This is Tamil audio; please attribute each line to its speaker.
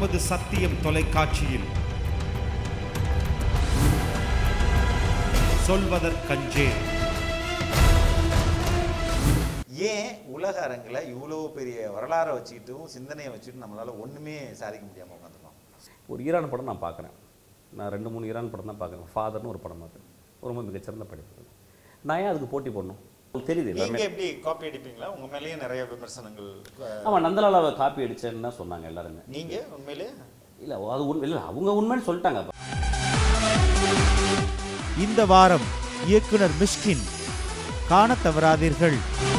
Speaker 1: நமது சத்தியம் தொலைக்காட்சியில் சொல்வதற்கஞ்சே
Speaker 2: ஏன் உலக அரங்கில் இவ்வளோ பெரிய வரலாறை வச்சுக்கிட்டும் சிந்தனையை வச்சுக்கிட்டு நம்மளால ஒண்ணுமே சாதிக்க முடியாம உட்காந்துருக்கோம்
Speaker 3: ஒரு ஈரான் படம் நான் பார்க்குறேன் நான் ரெண்டு மூணு ஈரான் படம் தான் பார்க்குறேன் ஃபாதர்னு ஒரு படம் அது ரொம்ப மிகச்சிறந்த படைப்பு நான் ஏன் அதுக்கு போட்டி போடணும் உங்களுக்கு தெரியுது
Speaker 2: நீங்க
Speaker 3: எல்லாமே
Speaker 2: எப்படி காப்பி அடிப்பீங்களா உங்க மேலேயும் நிறைய விமர்சனங்கள் அஹ்,
Speaker 3: ஆமாம் நந்தலாலாவை காப்பி அடிச்சேன்னு தான் சொன்னாங்க எல்லாருமே
Speaker 2: நீங்க உண்மையிலே
Speaker 3: இல்லை அது உண்மை இல்லை அவங்க உண்மைன்னு சொல்லிட்டாங்க
Speaker 4: இந்த வாரம் இயக்குனர் மிஷ்கின் காணத் தவறாதீர்கள்